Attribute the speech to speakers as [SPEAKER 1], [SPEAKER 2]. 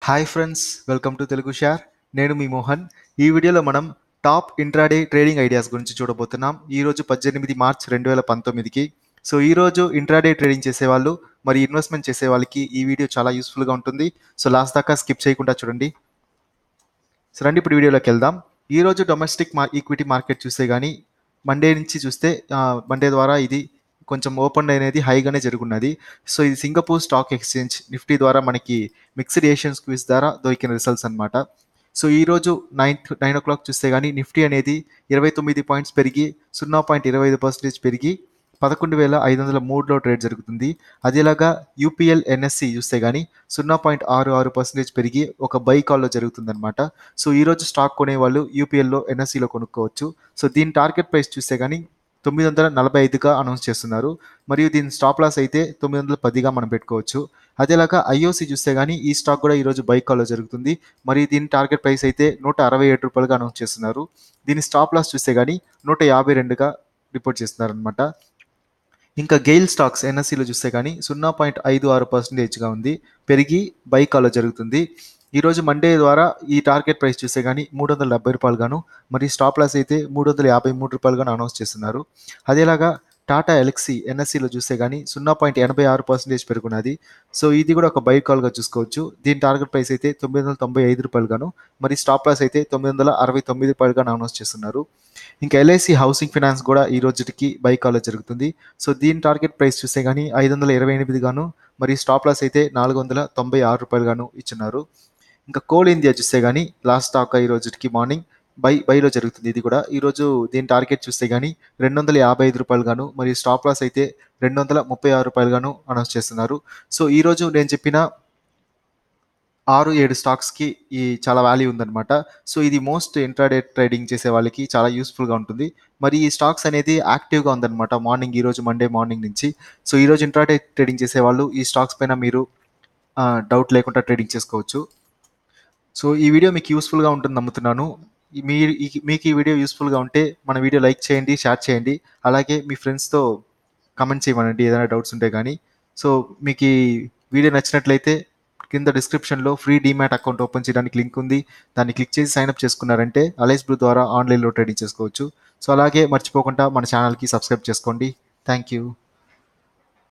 [SPEAKER 1] hi friends welcome to Telugu share నేను మీ మోహన్ ఈ వీడియోలో మనం టాప్ ఇంట్రాడే ట్రేడింగ్ ఐడియాస్ గురించి చూడబోతున్నాం ఈ రోజు పద్దెనిమిది మార్చ్ రెండు వేల పంతొమ్మిదికి సో ఈ రోజు ఇంట్రాడే ట్రేడింగ్ చేసేవాళ్ళు మరి ఇన్వెస్ట్మెంట్ చేసే వాళ్ళకి ఈ వీడియో చాలా యూస్ఫుల్గా ఉంటుంది సో లాస్ట్ దాకా స్కిప్ చేయకుండా చూడండి సో రండి ఇప్పుడు వీడియోలోకి వెళ్దాం ఈ రోజు డొమెస్టిక్ మా ఈక్విటీ మార్కెట్ చూస్తే కానీ మండే నుంచి చూస్తే మండే ద్వారా ఇది కొంచెం ఓపెన్ అనేది హైగానే జరుగున్నది సో ఇది సింగపూర్ స్టాక్ ఎక్స్చేంజ్ నిఫ్టీ ద్వారా మనకి మిక్స్డ్ ఏషియన్స్ క్విజ్ ద్వారా దొరికిన రిజల్ట్స్ అనమాట సో ఈ రోజు నైన్ నైన్ ఓ క్లాక్ చూస్తే కానీ నిఫ్టీ అనేది ఇరవై తొమ్మిది పాయింట్స్ పెరిగి సున్నా పాయింట్ ఇరవై ఐదు పర్సెంటేజ్ పెరిగి పదకొండు వేల ఐదు వందల మూడులో ట్రేడ్ జరుగుతుంది అదేలాగా యూపీఎల్ ఎన్ఎస్సి చూస్తే కానీ సున్నా పాయింట్ ఆరు ఆరు పర్సెంటేజ్ పెరిగి ఒక బై కాల్లో జరుగుతుందన్నమాట సో ఈ రోజు స్టాక్ కొనేవాళ్ళు యూపీఎల్లో ఎన్ఎస్సిలో కొనుక్కోవచ్చు సో దీని టార్గెట్ ప్రైస్ చూస్తే కానీ తొమ్మిది వందల నలభై ఐదుగా అనౌన్స్ చేస్తున్నారు మరియు దీని స్టాప్ లాస్ అయితే తొమ్మిది వందల పదిగా మనం పెట్టుకోవచ్చు అదేలాగా ఐఓసి చూస్తే కానీ ఈ స్టాక్ కూడా ఈరోజు బై కాల్లో జరుగుతుంది మరియు దీని టార్గెట్ ప్రైస్ అయితే నూట అరవై ఏడు రూపాయలుగా అనౌన్స్ చేస్తున్నారు దీని స్టాప్ లాస్ చూస్తే కానీ నూట యాభై రెండుగా రిపోర్ట్ చేస్తున్నారు అనమాట ఇంకా గెయిల్ స్టాక్స్ ఎన్ఎస్సిలో చూస్తే కానీ సున్నా పాయింట్ ఐదు ఆరు పర్సెంటేజ్గా ఉంది పెరిగి బై కాల్లో జరుగుతుంది ఈరోజు మండే ద్వారా ఈ టార్గెట్ ప్రైస్ చూస్తే కానీ మూడు వందల డెబ్బై రూపాయలు గాను మరి స్టాప్ లాస్ అయితే మూడు వందల యాభై మూడు రూపాయలుగాను అనౌన్స్ చేస్తున్నారు అదేలాగా టాటా ఎలక్సీ ఎన్ఎస్సిలో చూస్తే కానీ సున్నా పాయింట్ ఎనభై ఆరు పర్సెంటేజ్ పెరుగున్నది సో ఇది కూడా ఒక బై కాల్గా చూసుకోవచ్చు దీని టార్గెట్ ప్రైస్ అయితే తొమ్మిది వందల తొంభై ఐదు రూపాయలు గాను మరి స్టాప్ లాస్ అయితే తొమ్మిది వందల అరవై తొమ్మిది రూపాయలుగా అనౌన్స్ చేస్తున్నారు ఇంకా ఎల్ఐసి హౌసింగ్ ఫైనాన్స్ కూడా ఈ రోజుకి బై కాల్లో జరుగుతుంది సో దీని టార్గెట్ ప్రైస్ చూస్తే కానీ ఐదు వందల ఇరవై ఎనిమిది గాను మరి స్టాప్ లాస్ అయితే నాలుగు వందల తొంభై ఆరు రూపాయలు గాను ఇచ్చున్నారు ఇంకా కోల్ ఇండియా చూస్తే కానీ లాస్ట్ స్టాక్ ఈ రోజుకి మార్నింగ్ బై బైలో జరుగుతుంది ఇది కూడా ఈరోజు దీని టార్గెట్ చూస్తే కానీ రెండు వందల యాభై ఐదు రూపాయలు గాను మరియు స్టాప్ లాస్ అయితే రెండు వందల ముప్పై ఆరు రూపాయలు గాను అనౌన్స్ చేస్తున్నారు సో ఈరోజు నేను చెప్పిన ఆరు ఏడు స్టాక్స్కి ఈ చాలా వాల్యూ ఉందన్నమాట సో ఇది మోస్ట్ ఇంట్రాడే ట్రేడింగ్ చేసే వాళ్ళకి చాలా యూస్ఫుల్గా ఉంటుంది మరి ఈ స్టాక్స్ అనేది యాక్టివ్గా ఉందన్నమాట మార్నింగ్ ఈరోజు మండే మార్నింగ్ నుంచి సో ఈరోజు ఇంట్రాడే ట్రేడింగ్ చేసే వాళ్ళు ఈ స్టాక్స్ పైన మీరు డౌట్ లేకుండా ట్రేడింగ్ చేసుకోవచ్చు సో ఈ వీడియో మీకు యూస్ఫుల్గా ఉంటుంది నమ్ముతున్నాను మీరు మీకు ఈ వీడియో యూస్ఫుల్గా ఉంటే మన వీడియో లైక్ చేయండి షేర్ చేయండి అలాగే మీ ఫ్రెండ్స్తో కమెంట్ చేయమనండి ఏదైనా డౌట్స్ ఉంటే కానీ సో మీకు ఈ వీడియో నచ్చినట్లయితే కింద డిస్క్రిప్షన్లో ఫ్రీ డీమ్యాట్ అకౌంట్ ఓపెన్ చేయడానికి లింక్ ఉంది దాన్ని క్లిక్ చేసి సైన్అప్ చేసుకున్నారంటే అలైస్ బ్లూ ద్వారా ఆన్లైన్లో ట్రేడింగ్ చేసుకోవచ్చు సో అలాగే మర్చిపోకుండా మన ఛానల్కి సబ్స్క్రైబ్ చేసుకోండి థ్యాంక్ యూ